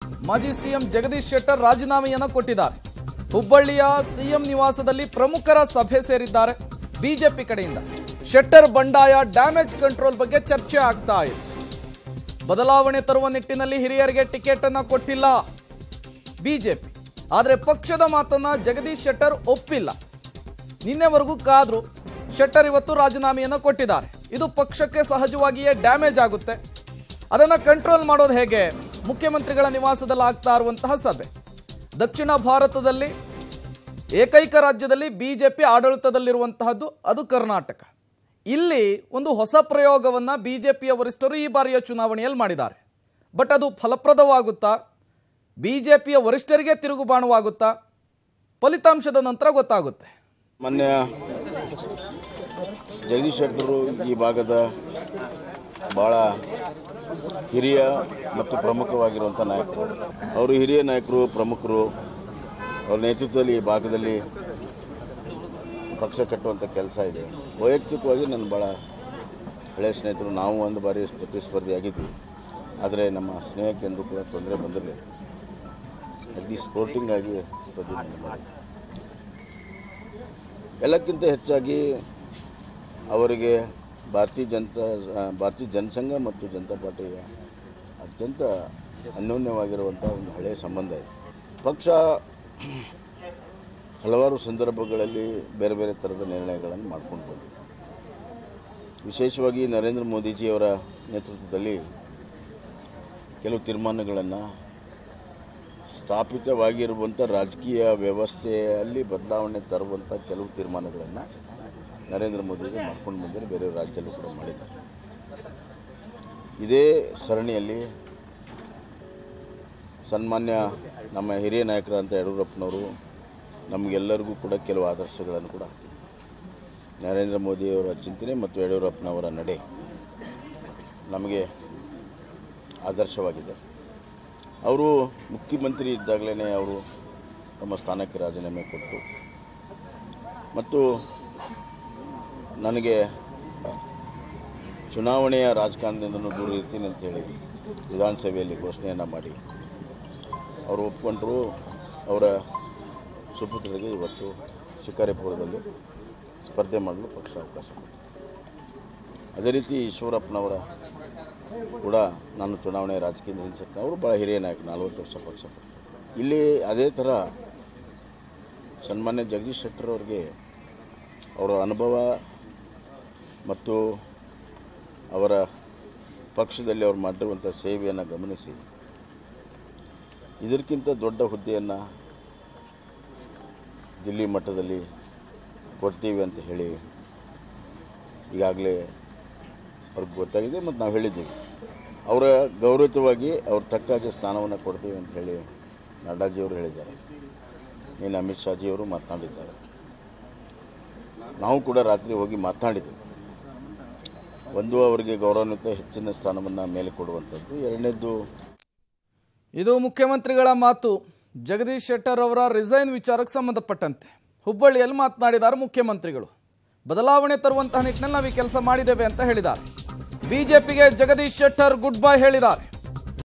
ಮಾಜಿ ಸಿಎಂ ಜಗದೀಶ್ ಶೆಟ್ಟರ್ ರಾಜೀನಾಮೆಯನ್ನು ಕೊಟ್ಟಿದ್ದಾರೆ ಹುಬ್ಬಳ್ಳಿಯ ಸಿಎಂ ನಿವಾಸದಲ್ಲಿ ಪ್ರಮುಖರ ಸಭೆ ಸೇರಿದ್ದಾರೆ ಬಿಜೆಪಿ ಕಡೆಯಿಂದ ಶೆಟ್ಟರ್ ಬಂಡಾಯ ಡ್ಯಾಮೇಜ್ ಕಂಟ್ರೋಲ್ ಬಗ್ಗೆ ಚರ್ಚೆ ಆಗ್ತಾ ಇದೆ ಬದಲಾವಣೆ ತರುವ ನಿಟ್ಟಿನಲ್ಲಿ ಹಿರಿಯರಿಗೆ ಟಿಕೆಟ್ ಅನ್ನ ಕೊಟ್ಟಿಲ್ಲ ಬಿಜೆಪಿ ಆದರೆ ಪಕ್ಷದ ಮಾತನ್ನ ಜಗದೀಶ್ ಶೆಟ್ಟರ್ ಒಪ್ಪಿಲ್ಲ ನಿನ್ನೆವರೆಗೂ ಕಾದ್ರು ಶೆಟ್ಟರ್ ಇವತ್ತು ರಾಜೀನಾಮೆಯನ್ನು ಕೊಟ್ಟಿದ್ದಾರೆ ಇದು ಪಕ್ಷಕ್ಕೆ ಸಹಜವಾಗಿಯೇ ಡ್ಯಾಮೇಜ್ ಆಗುತ್ತೆ ಅದನ್ನು ಕಂಟ್ರೋಲ್ ಮಾಡೋದು ಹೇಗೆ ಮುಖ್ಯಮಂತ್ರಿಗಳ ನಿವಾಸದಲ್ಲಿ ಆಗ್ತಾ ಇರುವಂತಹ ಸಭೆ ದಕ್ಷಿಣ ಭಾರತದಲ್ಲಿ ಏಕೈಕ ರಾಜ್ಯದಲ್ಲಿ ಬಿಜೆಪಿ ಆಡಳಿತದಲ್ಲಿರುವಂತಹದ್ದು ಅದು ಕರ್ನಾಟಕ ಇಲ್ಲಿ ಒಂದು ಹೊಸ ಪ್ರಯೋಗವನ್ನು ಬಿಜೆಪಿಯ ವರಿಷ್ಠರು ಈ ಬಾರಿಯ ಚುನಾವಣೆಯಲ್ಲಿ ಮಾಡಿದ್ದಾರೆ ಬಟ್ ಅದು ಫಲಪ್ರದವಾಗುತ್ತಾ ಬಿಜೆಪಿಯ ವರಿಷ್ಠರಿಗೆ ತಿರುಗುಬಾಣವಾಗುತ್ತಾ ಫಲಿತಾಂಶದ ನಂತರ ಗೊತ್ತಾಗುತ್ತೆ ಮೊನ್ನೆ ಜಗದೀಶ್ ಶೆಟ್ಟರು ಈ ಭಾಗದ ಭಾಳ ಹಿರಿಯ ಮತ್ತು ಪ್ರಮುಖವಾಗಿರುವಂಥ ನಾಯಕರು ಅವರು ಹಿರಿಯ ನಾಯಕರು ಪ್ರಮುಖರು ಅವ್ರ ನೇತೃತ್ವದಲ್ಲಿ ಈ ಭಾಗದಲ್ಲಿ ಪಕ್ಷ ಕಟ್ಟುವಂಥ ಕೆಲಸ ಇದೆ ವೈಯಕ್ತಿಕವಾಗಿ ನನ್ನ ಭಾಳ ಹಳೆಯ ಸ್ನೇಹಿತರು ನಾವು ಒಂದು ಬಾರಿ ಪ್ರತಿಸ್ಪರ್ಧಿ ಆಗಿದ್ವಿ ಆದರೆ ನಮ್ಮ ಸ್ನೇಹಕ್ಕೆ ಎಂದೂ ಕೂಡ ತೊಂದರೆ ಬಂದಿರಲಿಲ್ಲ ಅಗ್ದಿ ಸ್ಪೋರ್ಟಿಂಗ್ ಆಗಿ ಸ್ಪರ್ಧೆ ಮಾಡಿದ್ವಿ ಎಲ್ಲಕ್ಕಿಂತ ಹೆಚ್ಚಾಗಿ ಅವರಿಗೆ ಭಾರತೀಯ ಜನತಾ ಭಾರತೀಯ ಜನಸಂಘ ಮತ್ತು ಜನತಾ ಪಾರ್ಟಿಯ ಅತ್ಯಂತ ಅನ್ಯೋನ್ಯವಾಗಿರುವಂಥ ಒಂದು ಹಳೆಯ ಸಂಬಂಧ ಇದೆ ಪಕ್ಷ ಹಲವಾರು ಸಂದರ್ಭಗಳಲ್ಲಿ ಬೇರೆ ಬೇರೆ ಥರದ ನಿರ್ಣಯಗಳನ್ನು ಮಾಡ್ಕೊಂಡು ಬಂದಿದೆ ವಿಶೇಷವಾಗಿ ನರೇಂದ್ರ ಮೋದಿಜಿಯವರ ನೇತೃತ್ವದಲ್ಲಿ ಕೆಲವು ತೀರ್ಮಾನಗಳನ್ನು ಸ್ಥಾಪಿತವಾಗಿರುವಂಥ ರಾಜಕೀಯ ವ್ಯವಸ್ಥೆಯಲ್ಲಿ ಬದಲಾವಣೆ ತರುವಂಥ ಕೆಲವು ತೀರ್ಮಾನಗಳನ್ನು ನರೇಂದ್ರ ಮೋದಿಜಿ ಮಾಡ್ಕೊಂಡು ಬಂದರೆ ಬೇರೆ ರಾಜ್ಯದಲ್ಲೂ ಕೂಡ ಮಾಡಿದ್ದಾರೆ ಇದೇ ಸರಣಿಯಲ್ಲಿ ಸನ್ಮಾನ್ಯ ನಮ್ಮ ಹಿರಿಯ ನಾಯಕರಂತ ಯಡಿಯೂರಪ್ಪನವರು ನಮಗೆಲ್ಲರಿಗೂ ಕೂಡ ಕೆಲವು ಆದರ್ಶಗಳನ್ನು ಕೂಡ ಹಾಕಿದ್ದಾರೆ ನರೇಂದ್ರ ಮೋದಿಯವರ ಚಿಂತನೆ ಮತ್ತು ಯಡಿಯೂರಪ್ಪನವರ ನಡೆ ನಮಗೆ ಆದರ್ಶವಾಗಿದೆ ಅವರು ಮುಖ್ಯಮಂತ್ರಿ ಇದ್ದಾಗಲೇ ಅವರು ತಮ್ಮ ಸ್ಥಾನಕ್ಕೆ ರಾಜೀನಾಮೆ ಕೊಟ್ಟು ಮತ್ತು ನನಗೆ ಚುನಾವಣೆಯ ರಾಜಕಾರಣದಿಂದನೂ ದೂರ ಇರ್ತೀನಿ ಅಂತೇಳಿ ವಿಧಾನಸಭೆಯಲ್ಲಿ ಘೋಷಣೆಯನ್ನು ಮಾಡಿ ಅವರು ಒಪ್ಕೊಂಡ್ರು ಅವರ ಸುಪುತ್ರರಿಗೆ ಇವತ್ತು ಶಿಕಾರಿಪುರದಲ್ಲಿ ಸ್ಪರ್ಧೆ ಮಾಡಲು ಪಕ್ಷ ಅವಕಾಶ ಕೊಟ್ಟಿದೆ ಅದೇ ರೀತಿ ಈಶ್ವರಪ್ಪನವರ ಕೂಡ ನಾನು ಚುನಾವಣೆ ರಾಜಕೀಯದಿಂದ ಹಿಂಸಕ್ಕೆ ಅವರು ಭಾಳ ಹಿರಿಯ ನಾಯಕ ನಲವತ್ತು ವರ್ಷ ಪಕ್ಷ ಇಲ್ಲಿ ಅದೇ ಥರ ಸನ್ಮಾನ್ಯ ಜಗದೀಶ್ ಶೆಟ್ಟರ್ ಅವರಿಗೆ ಅವರ ಅನುಭವ ಮತ್ತು ಅವರ ಪಕ್ಷದಲ್ಲಿ ಅವ್ರು ಮಾಡಿರುವಂಥ ಸೇವೆಯನ್ನು ಗಮನಿಸಿ ಇದಕ್ಕಿಂತ ದೊಡ್ಡ ಹುದ್ದೆಯನ್ನು ದಿಲ್ಲಿ ಮಟ್ಟದಲ್ಲಿ ಕೊಡ್ತೀವಿ ಅಂತ ಹೇಳಿ ಈಗಾಗಲೇ ಅವ್ರಿಗೆ ಗೊತ್ತಾಗಿದೆ ಮತ್ತು ನಾವು ಹೇಳಿದ್ದೀವಿ ಅವರ ಗೌರವಯುತವಾಗಿ ಅವ್ರ ತಕ್ಕಾಗಿ ಸ್ಥಾನವನ್ನು ಕೊಡ್ತೀವಿ ಅಂತ ಹೇಳಿ ನಡ್ಡಾಜಿಯವರು ಹೇಳಿದ್ದಾರೆ ನೀನು ಅಮಿತ್ ಶಾಜಿಯವರು ಮಾತನಾಡಿದ್ದಾರೆ ನಾವು ಕೂಡ ರಾತ್ರಿ ಹೋಗಿ ಮಾತನಾಡಿದ್ದೀವಿ ಒಂದು ಅವರಿಗೆ ಗೌರವಾನ್ವಿತ ಹೆಚ್ಚಿನ ಸ್ಥಾನವನ್ನು ಮೇಲೆ ಕೊಡುವಂಥದ್ದು ಎರಡನೇದ್ದು ಇದು ಮುಖ್ಯಮಂತ್ರಿಗಳ ಮಾತು ಜಗದೀಶ್ ಶೆಟ್ಟರ್ ಅವರ ರಿಸೈನ್ ವಿಚಾರಕ್ಕೆ ಸಂಬಂಧಪಟ್ಟಂತೆ ಹುಬ್ಬಳ್ಳಿಯಲ್ಲಿ ಮಾತನಾಡಿದ್ದಾರೆ ಮುಖ್ಯಮಂತ್ರಿಗಳು ಬದಲಾವಣೆ ತರುವಂತಹ ನಿಟ್ಟಿನಲ್ಲಿ ನಾವು ಈ ಕೆಲಸ ಮಾಡಿದ್ದೇವೆ ಅಂತ ಹೇಳಿದ್ದಾರೆ ಬಿಜೆಪಿಗೆ ಜಗದೀಶ್ ಶೆಟ್ಟರ್ ಗುಡ್ ಬೈ ಹೇಳಿದ್ದಾರೆ